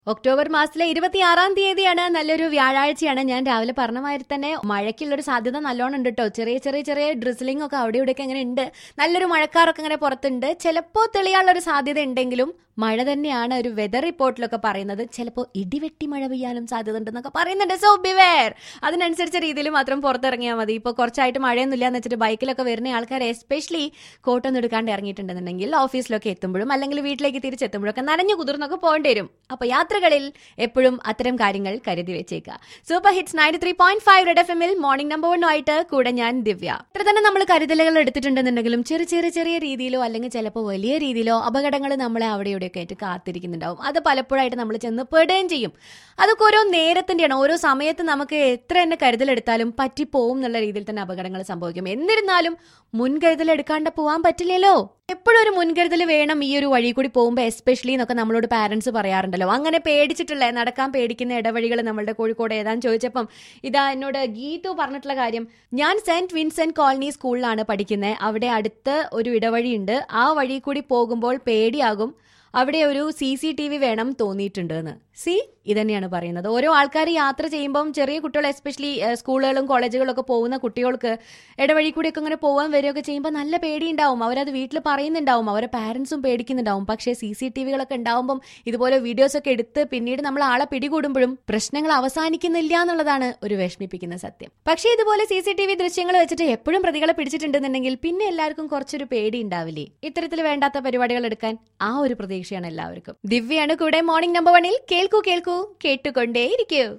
October മാസത്തിലെ ഇരുപത്തിയാറാം തീയതിയാണ് നല്ലൊരു വ്യാഴാഴ്ചയാണ് ഞാൻ രാവിലെ പറഞ്ഞ മാതിരി തന്നെ മഴയ്ക്കുള്ളൊരു സാധ്യത നല്ലോണം ഉണ്ട് കേട്ടോ ചെറിയ ചെറിയ ചെറിയ ഡ്രിസിലിംഗ് ഒക്കെ അവിടെ ഇവിടെയൊക്കെ ഇങ്ങനെ ഉണ്ട് നല്ലൊരു മഴക്കാറൊക്കെ ഇങ്ങനെ പുറത്തുണ്ട് ചിലപ്പോൾ തെളിയാനുള്ള ഒരു സാധ്യത ഉണ്ടെങ്കിലും മഴ തന്നെയാണ് ഒരു വെതർ റിപ്പോർട്ടിലൊക്കെ പറയുന്നത് ചിലപ്പോൾ ഇടിവെട്ടി മഴ പെയ്യാനും സാധ്യത ഉണ്ടെന്നൊക്കെ പറയുന്നുണ്ട് സോ ബിവെയർ അതിനനുസരിച്ച രീതിയിൽ മാത്രം പുറത്തിറങ്ങിയാൽ മതി ഇപ്പോൾ കുറച്ചായിട്ട് മഴയൊന്നും ഇല്ലാന്ന് വെച്ചിട്ട് ബൈക്കിലൊക്കെ വരുന്ന ആൾക്കാർ എസ്പെഷ്യലി കോട്ടൊന്നും എടുക്കാണ്ട് ഇറങ്ങിയിട്ടുണ്ടെന്നുണ്ടെങ്കിൽ ഓഫീസിലൊക്കെ എത്തുമ്പോഴും അല്ലെങ്കിൽ വീട്ടിലേക്ക് തിരിച്ചെത്തുമ്പോഴൊക്കെ നനഞ്ഞു കുതിർന്നൊക്കെ പോകേണ്ടി വരും അപ്പോൾ യാത്രകളിൽ എപ്പോഴും അത്തരം കാര്യങ്ങൾ കരുതി വെച്ചേക്കുക super hits ninety three point five red F എമ്മിൽ മോർണിംഗ് നമ്പർ വൺ ആയിട്ട് കൂടെ ഞാൻ ദിവ്യ ഇത്ര തന്നെ നമ്മൾ കരുതലുകൾ എടുത്തിട്ടുണ്ടെന്നുണ്ടെങ്കിലും ചെറിയ ചെറിയ ചെറിയ രീതിയിലോ അല്ലെങ്കിൽ ചിലപ്പോൾ വലിയ രീതിയിലോ അപകടങ്ങൾ നമ്മളെ അവിടെ ഇവിടെയൊക്കെ ആയിട്ട് കാത്തിരിക്കുന്നുണ്ടാവും അത് പലപ്പോഴായിട്ട് നമ്മൾ ചെന്ന് പെടുകയും ചെയ്യും അതൊക്കെ ഓരോ നേരത്തിന്റെയാണ് ഓരോ സമയത്ത് നമുക്ക് എത്ര തന്നെ കരുതലെടുത്താലും പറ്റിപ്പോവും എന്നുള്ള രീതിയിൽ തന്നെ അപകടങ്ങൾ സംഭവിക്കും എന്നിരുന്നാലും മുൻകരുതൽ എടുക്കാണ്ട് പോവാൻ പറ്റില്ലല്ലോ എപ്പോഴും ഒരു മുൻകരുതൽ വേണം ഈ ഒരു വഴി കൂടി പോകുമ്പോൾ എസ്പെഷ്യലി എന്നൊക്കെ നമ്മളോട് പാരന്റ്സ് പറയാറുണ്ടല്ലോ അങ്ങനെ പേടിച്ചിട്ടുള്ള നടക്കാൻ പേടിക്കുന്ന ഇടവഴികൾ നമ്മളുടെ കോഴിക്കോട് ഏതാന്ന് ചോദിച്ചപ്പം ഇതാ എന്നോട് ഗീതു പറഞ്ഞിട്ടുള്ള കാര്യം ഞാൻ സെന്റ് വിൻസെന്റ് കോളനി സ്കൂളിലാണ് പഠിക്കുന്നത് അവിടെ അടുത്ത് ഒരു ഇടവഴിയുണ്ട് ആ വഴി കൂടി പോകുമ്പോൾ പേടിയാകും അവിടെ ഒരു സി സി ടി വി വേണം തോന്നിയിട്ടുണ്ട് എന്ന് സി ഇതന്നെയാണ് പറയുന്നത് ഓരോ ആൾക്കാർ യാത്ര ചെയ്യുമ്പം ചെറിയ കുട്ടികൾ എസ്പെഷ്യലി സ്കൂളുകളും കോളേജുകളും ഒക്കെ പോകുന്ന കുട്ടികൾക്ക് ഇടവഴി കൂടിയൊക്കെ ഇങ്ങനെ പോകാൻ വരികയൊക്കെ ചെയ്യുമ്പോൾ നല്ല പേടിയുണ്ടാവും അവരത് വീട്ടിൽ പറയുന്നുണ്ടാവും അവരെ പാരൻസും പേടിക്കുന്നുണ്ടാവും പക്ഷേ സി സി ടി വികളൊക്കെ ഉണ്ടാവുമ്പം ഇതുപോലെ വീഡിയോസ് ഒക്കെ എടുത്ത് പിന്നീട് നമ്മൾ ആളെ പിടികൂടുമ്പോഴും പ്രശ്നങ്ങൾ അവസാനിക്കുന്നില്ല എന്നുള്ളതാണ് ഒരു വിഷമിപ്പിക്കുന്ന സത്യം പക്ഷേ ഇതുപോലെ സി സി ടി വി ദൃശ്യങ്ങൾ വെച്ചിട്ട് എപ്പോഴും പ്രതികളെ പിടിച്ചിട്ടുണ്ടെന്നുണ്ടെങ്കിൽ പിന്നെ എല്ലാവർക്കും കുറച്ചൊരു പേടി ഉണ്ടാവില്ലേ ഇത്തരത്തിൽ വേണ്ടാത്ത പരിപാടികൾ എടുക്കാൻ ആ ഒരു പ്രതീക്ഷയാണ് എല്ലാവർക്കും ദിവ്യാണ് കൂടെ മോർണിംഗ് നമ്പർ വണ്ണിൽ കേൾക്കൂ കേൾക്കൂ കേട്ടുകൊണ്ടേയിരിക്കൂ